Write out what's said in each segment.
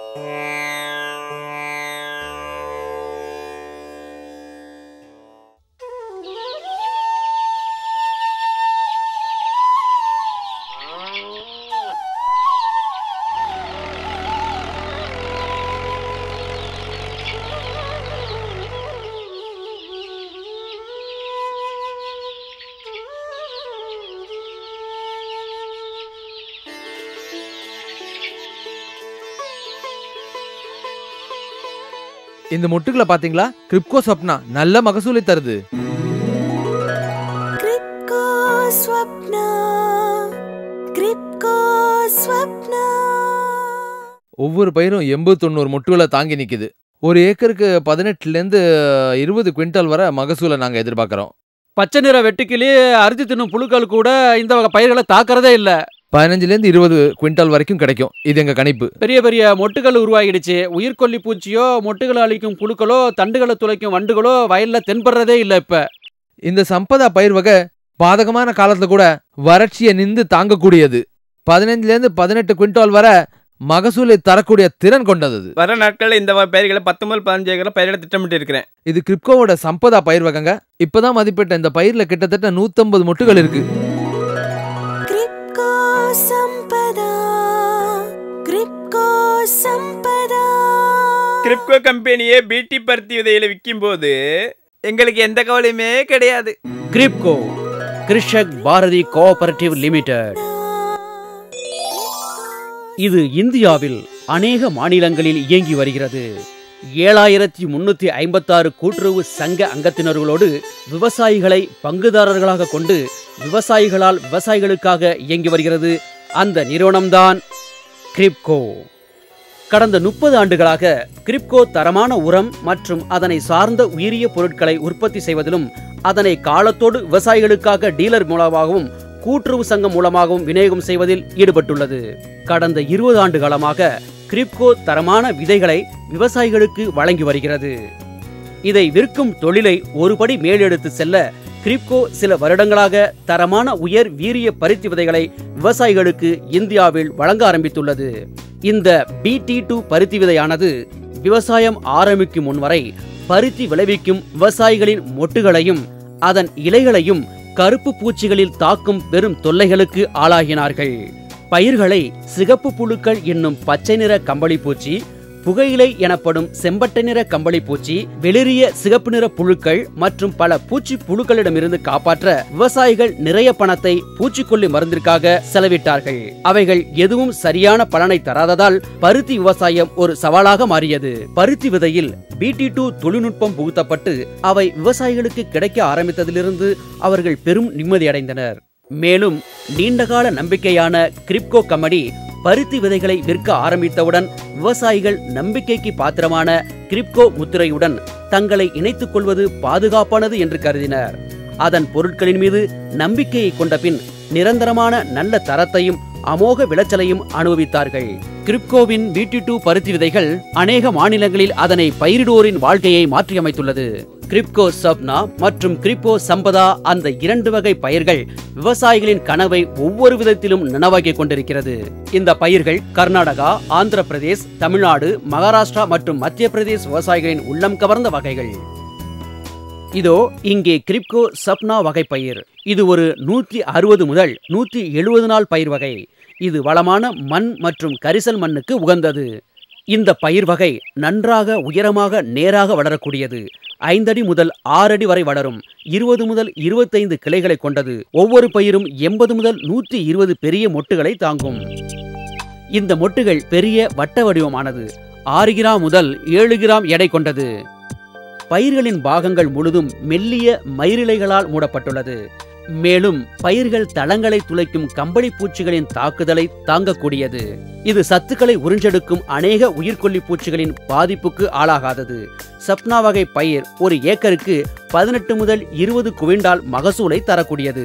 இந்த மொட்டுகளை பாத்தீங்களா கிரிப்கோ சொப்னா நல்ல மகசூலை தருது கிரிப்கோ ஸ்வப்னா கிரிப்கோ ஸ்வப்னா ஒவ்வொரு பயிரும் எண்பது தொண்ணூறு மொட்டுகளை தாங்கி நிக்குது ஒரு ஏக்கருக்கு பதினெட்டுல இருந்து இருபது குவிண்டால் வரை மகசூலை நாங்க எதிர்பார்க்கறோம் பச்சை நிற வெட்டுக்கிளி அரிசி தின்னும் புழுக்கள் கூட இந்த வகை பயிர்களை தாக்குறதே இல்ல பதினஞ்சுல இருந்து இருபது குவிண்டால் வரைக்கும் கிடைக்கும் இது எங்க கணிப்பு பெரிய பெரிய மொட்டுகள் உருவாகிடுச்சு உயிர்கொல்லி பூச்சியோ மொட்டுகளை அழிக்கும் புழுக்களோ தண்டுகளை துளைக்கும் வண்டுகளோ வயல்ல தென்படுறதே இல்ல இப்ப இந்த சம்பதா பயிர் வகை பாதகமான காலத்துல கூட வறட்சியை நின்று தாங்கக்கூடியது பதினஞ்சுல இருந்து பதினெட்டு குவிண்டால் வரை மகசூலை தரக்கூடிய திறன் கொண்டது அது. வர நாட்களில் இந்த வகை பயிர்களை பத்து முதல் பதினஞ்சு ஏக்கரை பயிரிட திட்டமிட்டு இருக்கிறேன் இது கிரிப்கோவோட சம்பதா பயிர் வகைங்க இப்பதான் மதிப்பிட்ட இந்த பயிர்ல கிட்டத்தட்ட 150 மொட்டுகள் இருக்கு கிரிப்கோ சம்பதா கிரிப்கோ சம்பதா கிரிப்கோ கம்பெனியே பிடி பருத்தி விதையில விற்கும் போது எங்களுக்கு எந்த கவலையுமே கிடையாது கிரிப்கோ கிருஷக் பாரதி கோஆபரேட்டிவ் லிமிடெட் இது இந்தியாவில் அநேக மாநிலங்களில் இயங்கி வருகிறது ஏழாயிரத்தி முன்னூத்தி ஐம்பத்தாறு கூட்டுறவு சங்க அங்கத்தினர்களோடு விவசாயிகளை பங்குதாரர்களாக கொண்டு விவசாயிகளால் விவசாயிகளுக்காக இயங்கி வருகிறது அந்த நிறுவனம்தான் கிரிப்கோ கடந்த முப்பது ஆண்டுகளாக கிரிப்கோ தரமான உரம் மற்றும் அதனை சார்ந்த உயிரிய பொருட்களை உற்பத்தி செய்வதிலும் அதனை காலத்தோடு விவசாயிகளுக்காக டீலர் மூலமாகவும் கூட்டுறவு சங்கம் மூலமாகவும் விநியோகம் செய்வதில் ஈடுபட்டுள்ளது கடந்த இருபது ஆண்டு காலமாக கிரிப்கோ தரமான விதைகளை விவசாயிகளுக்கு வழங்கி வருகிறது இதை விற்கும் தொழிலை ஒருபடி மேலெடுத்து செல்ல கிரிப்கோ சில வருடங்களாக தரமான உயர் வீரிய பருத்தி விதைகளை விவசாயிகளுக்கு இந்தியாவில் வழங்க ஆரம்பித்துள்ளது இந்த பிடி டூ பருத்தி விதையானது விவசாயம் ஆரம்பிக்கும் முன்வரை பருத்தி விளைவிக்கும் விவசாயிகளின் மொட்டுகளையும் அதன் இலைகளையும் கருப்பு பூச்சிகளில் தாக்கும் பெரும் தொல்லைகளுக்கு ஆளாகினார்கள் பயிர்களை சிகப்பு புழுக்கள் என்னும் பச்சை நிற கம்பளி பூச்சி புகையிலை எனப்படும் செம்பட்டை நிற கம்பளி பூச்சி வெளிரிய சிகப்பு நிற புழுக்கள் மற்றும் பல பூச்சி புழுக்களிடமிருந்து காப்பாற்ற விவசாயிகள் நிறைய பணத்தை பூச்சிக்கொல்லி மருந்திற்காக செலவிட்டார்கள் அவைகள் எதுவும் சரியான பலனை தராததால் பருத்தி விவசாயம் ஒரு சவாலாக மாறியது பருத்தி விதையில் பிடி டூ தொழில்நுட்பம் புகுத்தப்பட்டு அவை விவசாயிகளுக்கு கிடைக்க ஆரம்பித்ததிலிருந்து அவர்கள் பெரும் நிம்மதியடைந்தனர் மேலும் நீண்டகால நம்பிக்கையான கிரிப்கோ கம்பெனி பருத்தி விதைகளை விற்க ஆரம்பித்தவுடன் விவசாயிகள் நம்பிக்கைக்கு பாத்திரமான கிரிப்கோ முத்திரையுடன் தங்களை இணைத்துக் கொள்வது பாதுகாப்பானது என்று கருதினர் அதன் பொருட்களின் மீது நம்பிக்கையை கொண்ட பின் நிரந்தரமான நல்ல தரத்தையும் அமோக விளைச்சலையும் அனுபவித்தார்கள் கிரிப்கோவின் பிடி டூ பருத்தி விதைகள் அநேக மாநிலங்களில் அதனை பயிரிடுவோரின் வாழ்க்கையை மாற்றியமைத்துள்ளது கிரிப்கோ சப்னா மற்றும் கிரிப்கோ சம்பதா அந்த இரண்டு வகை பயிர்கள் விவசாயிகளின் கனவை ஒவ்வொரு விதத்திலும் நனவாக்கிக் கொண்டிருக்கிறது இந்த பயிர்கள் கர்நாடகா ஆந்திர பிரதேஷ் தமிழ்நாடு மகாராஷ்டிரா மற்றும் மத்திய பிரதேஷ் விவசாயிகளின் உள்ளம் கவர்ந்த வகைகள் இதோ இங்கே கிரிப்கோ சப்னா வகை பயிர் இது ஒரு நூற்றி அறுபது முதல் நூற்றி எழுபது நாள் பயிர் வகை இது வளமான மண் மற்றும் கரிசல் மண்ணுக்கு உகந்தது இந்த பயிர் வகை நன்றாக உயரமாக நேராக வளரக்கூடியது ஐந்தடி முதல் ஆறடி வரை வளரும் இருபது முதல் இருபத்தைந்து கிளைகளை கொண்டது ஒவ்வொரு பயிரும் எண்பது முதல் நூற்றி இருபது பெரிய மொட்டுகளை தாங்கும் இந்த மொட்டுகள் பெரிய வட்ட வடிவமானது ஆறு கிராம் முதல் ஏழு கிராம் எடை கொண்டது பயிர்களின் பாகங்கள் முழுதும் மெல்லிய மயிரிழைகளால் மூடப்பட்டுள்ளது மேலும் பயிர்கள் தளங்களை துளைக்கும் கம்பளி பூச்சிகளின் தாக்குதலை தாங்கக்கூடியது இது சத்துக்களை உறிஞ்செடுக்கும் அநேக உயிர்கொல்லி பூச்சிகளின் பாதிப்புக்கு ஆளாகாதது சப்னா வகை பயிர் ஒரு ஏக்கருக்கு பதினெட்டு முதல் இருபது குவிண்டால் மகசூலை தரக்கூடியது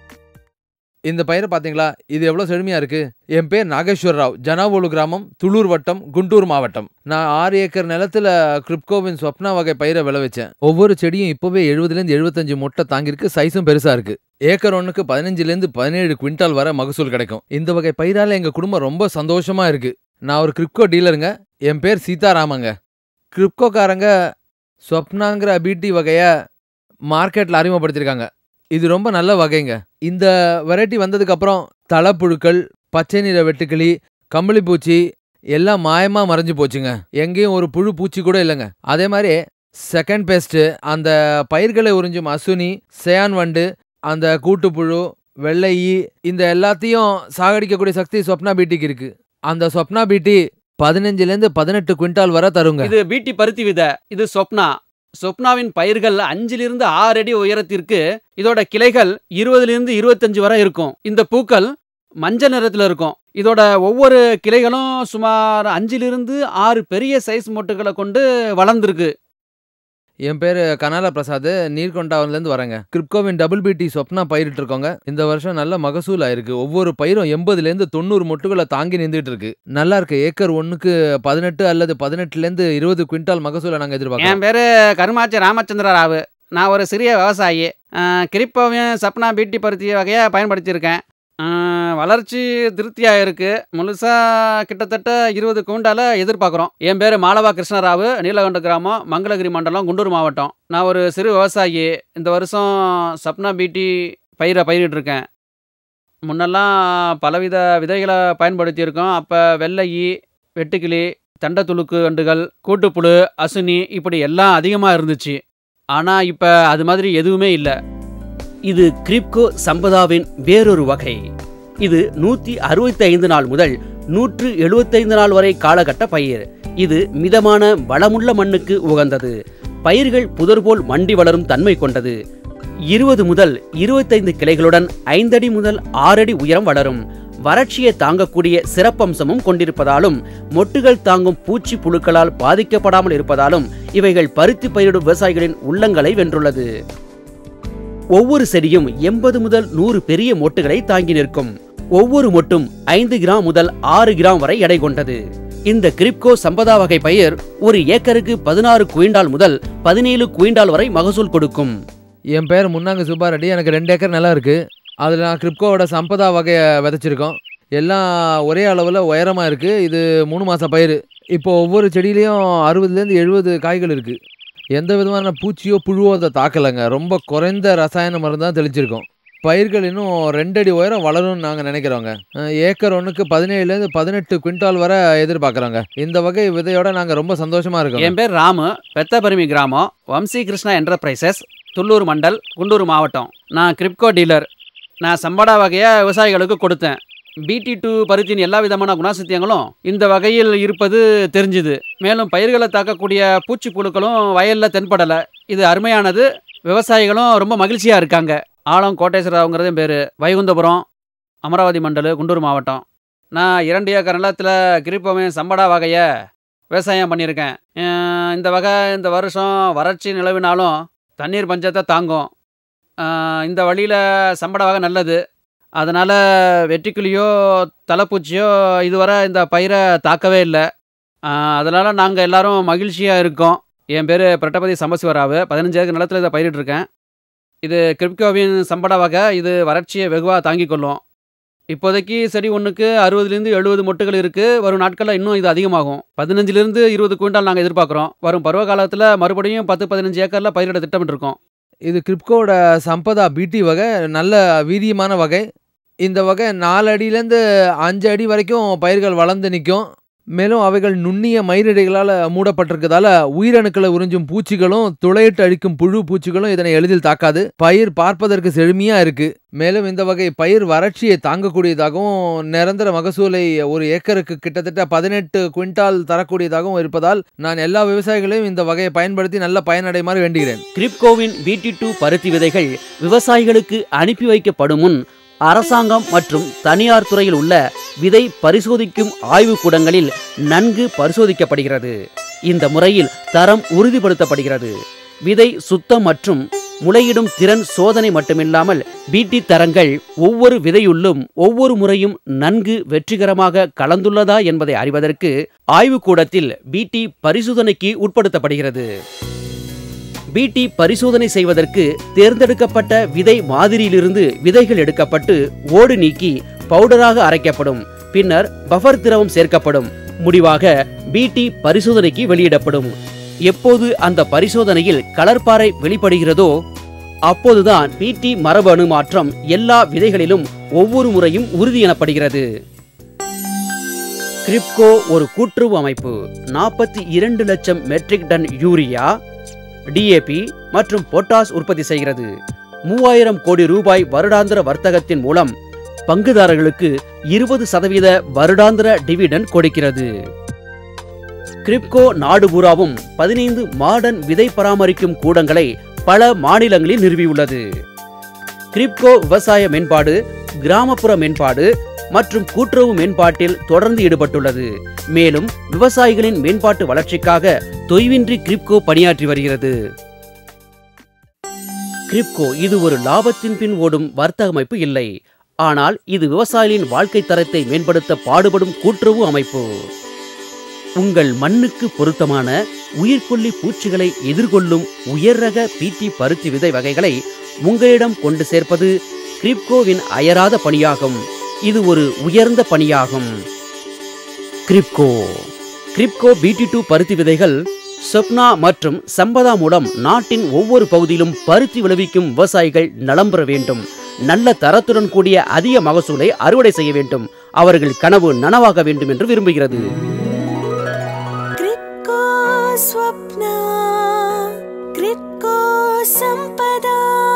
இந்த பயிரை பாத்தீங்களா இது எவ்வளவு செழுமையா இருக்கு என் பேர் நாகேஸ்வர் ராவ் ஜனாவோலு கிராமம் துளூர் வட்டம் குண்டூர் மாவட்டம் நான் ஆறு ஏக்கர் நிலத்துல கிரிப்கோவின் சொப்னா வகை பயிரை விளைவிச்சேன் ஒவ்வொரு செடியும் இப்பவே எழுபதுல இருந்து எழுபத்தஞ்சு மொட்டை தாங்கிருக்கு சைஸும் பெருசா இருக்கு ஏக்கர் ஒண்ணுக்கு பதினஞ்சுல இருந்து பதினேழு குவிண்டால் வரை மகசூல் கிடைக்கும் இந்த வகை பயிரால எங்க குடும்பம் ரொம்ப சந்தோஷமா இருக்கு நான் ஒரு கிரிப்கோ டீலருங்க என் பேர் சீதாராமங்க கிரிப்கோக்காரங்க ஸ்வப்னாங்கிற பிடி வகையை மார்க்கெட்டில் அறிமுகப்படுத்தியிருக்காங்க இது ரொம்ப நல்ல வகைங்க இந்த வெரைட்டி வந்ததுக்கப்புறம் தலைப்புழுக்கள் பச்சை நிற வெட்டுக்கிளி கம்பளிப்பூச்சி எல்லாம் மாயமா மறைஞ்சு போச்சுங்க எங்கேயும் ஒரு புழு பூச்சி கூட இல்லைங்க அதே மாதிரி செகண்ட் பெஸ்ட்டு அந்த பயிர்களை உறிஞ்சும் அசுனி சேயான் வண்டு அந்த கூட்டுப்புழு வெள்ளை ஈ இந்த எல்லாத்தையும் சாகடிக்கக்கூடிய சக்தி சொப்னா பீட்டிக்கு இருக்கு அந்த சொப்னா பீட்டி பதினஞ்சுலேருந்து பதினெட்டு குவிண்டால் வரை தருங்க இது பீட்டி பருத்தி விதை இது சொப்னா சொப்னாவின் பயிர்கள் அஞ்சிலிருந்து ஆறு அடி உயரத்திற்கு இதோட கிளைகள் இருபதுலேருந்து இருபத்தஞ்சு வரை இருக்கும் இந்த பூக்கள் மஞ்சள் நிறத்தில் இருக்கும் இதோட ஒவ்வொரு கிளைகளும் சுமார் அஞ்சிலிருந்து ஆறு பெரிய சைஸ் மொட்டுகளை கொண்டு வளர்ந்துருக்கு என் பேர் கனால பிரசாத் நீர்கொண்டாவிலேருந்து வரேங்க கிரிப்கோவின் டபுள் பிடி சொப்னா பயிரிட்டு இருக்கோங்க இந்த வருஷம் நல்ல மகசூல் ஆயிருக்கு ஒவ்வொரு பயிரும் எண்பதுலேருந்து தொண்ணூறு மொட்டுகளை தாங்கி நின்றுட்டு இருக்கு நல்லா இருக்கு ஏக்கர் ஒன்றுக்கு பதினெட்டு அல்லது பதினெட்டுலேருந்து இருபது குவிண்டால் மகசூலை நாங்கள் எதிர்பார்க்கறோம் என் பேர் கருமாச்சி ராமச்சந்திர ராவு நான் ஒரு சிறிய விவசாயி கிரிப்போவையும் சப்னா பீட்டி பருத்தி வகையை பயன்படுத்தியிருக்கேன் அஹ், வளர்ச்சி திருப்தியாக இருக்குது முழுசாக கிட்டத்தட்ட இருபது குவிண்டால எதிர்பார்க்குறோம் என் பேர் மாலவா கிருஷ்ணராவு நீலகண்ட கிராமம் மங்களகிரி மண்டலம் குண்டூர் மாவட்டம் நான் ஒரு சிறு விவசாயி இந்த வருஷம் சப்னா பீட்டி பயிரை பயிரிட்டிருக்கேன் முன்னெல்லாம் பலவித விதைகளை பயன்படுத்தியிருக்கோம் அப்போ வெள்ளை ஈ வெட்டுக்கிளி தண்டத்துளுக்கு வண்டுகள் கூட்டுப்புழு அசுனி இப்படி எல்லாம் அதிகமாக இருந்துச்சு ஆனால் இப்போ அது மாதிரி எதுவுமே இல்லை இது கிரிப்கோ சம்பதாவின் வேறொரு வகை இது நூற்றி அறுபத்தி ஐந்து நாள் முதல் நூற்று எழுபத்தைந்து நாள் வரை காலகட்ட பயிர் இது மிதமான வளமுள்ள மண்ணுக்கு உகந்தது பயிர்கள் புதர் போல் மண்டி வளரும் தன்மை கொண்டது இருபது முதல் இருபத்தைந்து கிளைகளுடன் ஐந்தடி முதல் ஆறடி உயரம் வளரும் வறட்சியை தாங்கக்கூடிய சிறப்பம்சமும் கொண்டிருப்பதாலும் மொட்டுகள் தாங்கும் பூச்சி புழுக்களால் பாதிக்கப்படாமல் இருப்பதாலும் இவைகள் பருத்தி பயிரிடும் விவசாயிகளின் உள்ளங்களை வென்றுள்ளது ஒவ்வொரு செடியும் எண்பது முதல் நூறு பெரிய மொட்டுகளை தாங்கி நிற்கும் ஒவ்வொரு மொட்டும் ஐந்து கிராம் முதல் ஆறு கிராம் வரை எடை கொண்டது இந்த கிரிப்கோ சம்பதா வகை பயிர் ஒரு ஏக்கருக்கு பதினாறு குவிண்டால் முதல் பதினேழு குவிண்டால் வரை மகசூல் கொடுக்கும் என் பேர் முன்னாங்க சுப்பாரெட்டி எனக்கு ரெண்டு ஏக்கர் நிலம் இருக்கு அதில் நான் கிரிப்கோவோட சம்பதா வகையை விதைச்சிருக்கோம் எல்லாம் ஒரே அளவில் உயரமாக இருக்கு இது மூணு மாத பயிர் இப்போ ஒவ்வொரு செடியிலையும் அறுபதுலேருந்து எழுபது காய்கள் இருக்கு எந்த விதமான பூச்சியோ புழுவோ அதை தாக்கலைங்க ரொம்ப குறைந்த ரசாயன மருந்து தான் தெளிச்சிருக்கோம் பயிர்கள் இன்னும் ரெண்டடி உயரம் வளரும்னு நாங்கள் நினைக்கிறோங்க அஹ் ஏக்கர் ஒன்றுக்கு பதினேழுலேருந்து பதினெட்டு குவிண்டால் வரை எதிர்பார்க்குறோங்க இந்த வகை விதையோட நாங்கள் ரொம்ப சந்தோஷமாக இருக்கோம் என் பேர் ராமு பெத்தபரிமி கிராமம் வம்சி கிருஷ்ணா என்டர்பிரைசஸ் துள்ளூர் மண்டல் குண்டூர் மாவட்டம் நான் கிரிப்கோ டீலர் நான் சம்படா வகையை விவசாயிகளுக்கு கொடுத்தேன் பிடி டூ பருத்தின் எல்லா விதமான குணாசித்தியங்களும் இந்த வகையில் இருப்பது தெரிஞ்சுது மேலும் பயிர்களை தாக்கக்கூடிய பூச்சி புழுக்களும் வயலில் தென்படலை இது அருமையானது விவசாயிகளும் ரொம்ப மகிழ்ச்சியாக இருக்காங்க ஆலம் கோட்டேஸ்வரராவுங்கிறது என் பேர் வைகுந்தபுரம் அமராவதி மண்டல் குண்டூர் மாவட்டம் நான் இரண்டு ஏக்கர் நிலத்தில் கிரிப்பவன் சம்படா வகையை விவசாயம் பண்ணியிருக்கேன் அஹ் இந்த வகை இந்த வருஷம் வறட்சி நிலவினாலும் தண்ணீர் பஞ்சத்தை தாங்கும் அஹ் இந்த வழியில் சம்பட வகை நல்லது அதனால் வெட்டுக்கிளியோ தலைப்பூச்சியோ இதுவரை இந்த பயிரை தாக்கவே இல்லை அதனால் நாங்கள் எல்லாரும் மகிழ்ச்சியாக இருக்கோம் என் பேர் பிரட்டபதி சம்பசிவராவு பதினஞ்சு ஏக்கர் நிலத்தில் இதை பயிரிட்டிருக்கேன் இது கிரிப்கோவின் சம்பட வகை இது வறட்சியை வெகுவாக தாங்கிக் கொள்ளும் இப்போதைக்கு செடி ஒன்றுக்கு அறுபதுலேருந்து எழுபது மொட்டுகள் இருக்குது வரும் நாட்களில் இன்னும் இது அதிகமாகும் பதினஞ்சுலேருந்து இருபது குவிண்டால் நாங்கள் எதிர்பார்க்குறோம் வரும் பருவ காலத்தில் மறுபடியும் பத்து பதினஞ்சு ஏக்கரில் பயிரிட திட்டமிட்டிருக்கோம் இது கிரிப்கோட சம்பதா பிடி வகை நல்ல வீரியமான வகை இந்த வகை நாலு அடியிலேருந்து அஞ்சு அடி வரைக்கும் பயிர்கள் வளர்ந்து நிற்கும் மேலும் அவைகள் நுண்ணிய மயிரிடைகளால் மூடப்பட்டிருக்கிறதால உயிரணுக்களை உறிஞ்சும் பூச்சிகளும் துளையிட்டு அழிக்கும் புழு பூச்சிகளும் இதனை எளிதில் தாக்காது பயிர் பார்ப்பதற்கு செழுமையா இருக்கு மேலும் இந்த வகை பயிர் வறட்சியை தாங்கக்கூடியதாகவும் நிரந்தர மகசூலை ஒரு ஏக்கருக்கு கிட்டத்தட்ட பதினெட்டு குவிண்டால் தரக்கூடியதாகவும் இருப்பதால் நான் எல்லா விவசாயிகளையும் இந்த வகையை பயன்படுத்தி நல்ல பயனடைமாறு வேண்டுகிறேன் கிரிப்கோவின் பிடி டூ பருத்தி விதைகள் விவசாயிகளுக்கு அனுப்பி வைக்கப்படும் முன் அரசாங்கம் மற்றும் தனியார் துறையில் உள்ள விதை பரிசோதிக்கும் ஆய்வுக்கூடங்களில் நன்கு பரிசோதிக்கப்படுகிறது இந்த முறையில் தரம் உறுதிப்படுத்தப்படுகிறது விதை சுத்தம் மற்றும் முளையிடும் திறன் சோதனை மட்டுமில்லாமல் பிடி தரங்கள் ஒவ்வொரு விதையுள்ளும் ஒவ்வொரு முறையும் நன்கு வெற்றிகரமாக கலந்துள்ளதா என்பதை அறிவதற்கு ஆய்வுக்கூடத்தில் பிடி பரிசோதனைக்கு உட்படுத்தப்படுகிறது பிடி பரிசோதனை செய்வதற்கு தேர்ந்தெடுக்கப்பட்ட விதை மாதிரியிலிருந்து விதைகள் எடுக்கப்பட்டு ஓடு நீக்கி பவுடராக அரைக்கப்படும் பின்னர் பஃபர் திரவம் சேர்க்கப்படும் முடிவாக பிடி பரிசோதனைக்கு வெளியிடப்படும் எப்போது அந்த பரிசோதனையில் கலர்பாறை வெளிப்படுகிறதோ அப்போதுதான் பிடி மரபணு மாற்றம் எல்லா விதைகளிலும் ஒவ்வொரு முறையும் உறுதி எனப்படுகிறது கிரிப்கோ ஒரு கூட்டுறவு அமைப்பு நாற்பத்தி இரண்டு லட்சம் மெட்ரிக் டன் யூரியா டிஏபி மற்றும் பொட்டாஸ் உற்பத்தி செய்கிறது மூவாயிரம் கோடி ரூபாய் வருடாந்திர வர்த்தகத்தின் மூலம் பங்குதாரர்களுக்கு இருபது சதவீத வருடாந்திர டிவிடன் கொடுக்கிறது கிரிப்கோ நாடு பூராவும் பதினைந்து மாடர்ன் விதை பராமரிக்கும் கூடங்களை பல மாநிலங்களில் நிறுவியுள்ளது கிரிப்கோ விவசாய மேம்பாடு கிராமப்புற மேம்பாடு மற்றும் கூட்டுறவு மேம்பாட்டில் தொடர்ந்து ஈடுபட்டுள்ளது மேலும் விவசாயிகளின் மேம்பாட்டு வளர்ச்சிக்காக தொய்வின்றி கிரிப்கோ பணியாற்றி வருகிறது கிரிப்கோ இது ஒரு லாபத்தின் பின் ஓடும் வர்த்தக அமைப்பு இல்லை ஆனால் இது விவசாயிகளின் வாழ்க்கை தரத்தை மேம்படுத்த பாடுபடும் கூட்டுறவு அமைப்பு உங்கள் மண்ணுக்கு பொருத்தமான உயிர்கொல்லி பூச்சிகளை எதிர்கொள்ளும் உயர் ரக பீட்டி பருத்தி விதை வகைகளை உங்களிடம் கொண்டு சேர்ப்பது கிரிப்கோவின் அயராத பணியாகும் இது ஒரு உயர்ந்த பணியாகும் கிரிப்கோ கிரிப்கோ பிடி டூ பருத்தி விதைகள் சொப்னா மற்றும் சம்பதா மூலம் நாட்டின் ஒவ்வொரு பகுதியிலும் பருத்தி விளைவிக்கும் விவசாயிகள் நலம் பெற வேண்டும் நல்ல தரத்துடன் கூடிய அதிக மகசூலை அறுவடை செய்ய வேண்டும் அவர்கள் கனவு நனவாக வேண்டும் என்று விரும்புகிறது कृत्को स्वप्ना कृत्को सम्पदा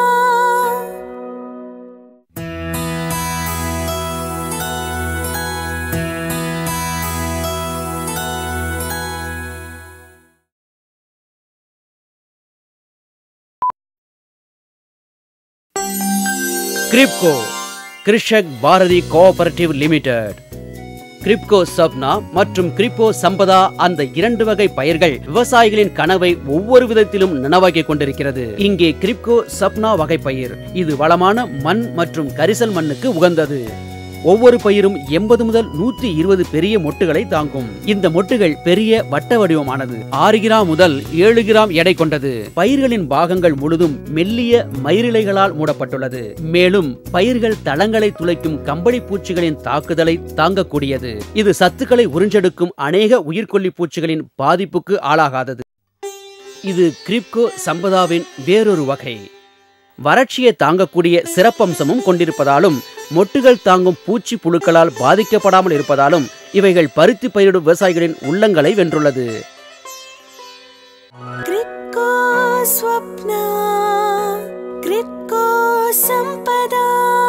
கிரிப்கோ கிருஷக் பாரதி கோஆபரேட்டிவ் லிமிடெட் கிரிப்கோ சப்னா மற்றும் கிரிப்கோ சம்பதா அந்த இரண்டு வகை பயிர்கள் விவசாயிகளின் கனவை ஒவ்வொரு விதத்திலும் நனவாக்கிக் கொண்டிருக்கிறது இங்கே கிரிப்கோ சப்னா வகை பயிர் இது வளமான மண் மற்றும் கரிசல் மண்ணுக்கு உகந்தது ஒவ்வொரு பயிரும் எண்பது முதல் நூத்தி இருபது பெரிய மொட்டுகளை தாங்கும் இந்த மொட்டுகள் பெரிய வட்ட வடிவமானது ஆறு கிராம் முதல் ஏழு கிராம் எடை கொண்டது பயிர்களின் பாகங்கள் முழுதும் மெல்லிய மயிரிழைகளால் மூடப்பட்டுள்ளது மேலும் பயிர்கள் தளங்களை துளைக்கும் கம்பளி பூச்சிகளின் தாக்குதலை தாங்கக்கூடியது இது சத்துக்களை உறிஞ்செடுக்கும் அநேக உயிர்கொல்லி பூச்சிகளின் பாதிப்புக்கு ஆளாகாதது இது கிரிப்கோ சம்பதாவின் வேறொரு வகை வறட்சியை தாங்கக்கூடிய சிறப்பம்சமும் கொண்டிருப்பதாலும் மொட்டுகள் தாங்கும் பூச்சி புழுக்களால் பாதிக்கப்படாமல் இருப்பதாலும் இவைகள் பருத்தி பயிரிடும் விவசாயிகளின் உள்ளங்களை வென்றுள்ளது कृत्को स्वप्ना कृत्को सम्पदा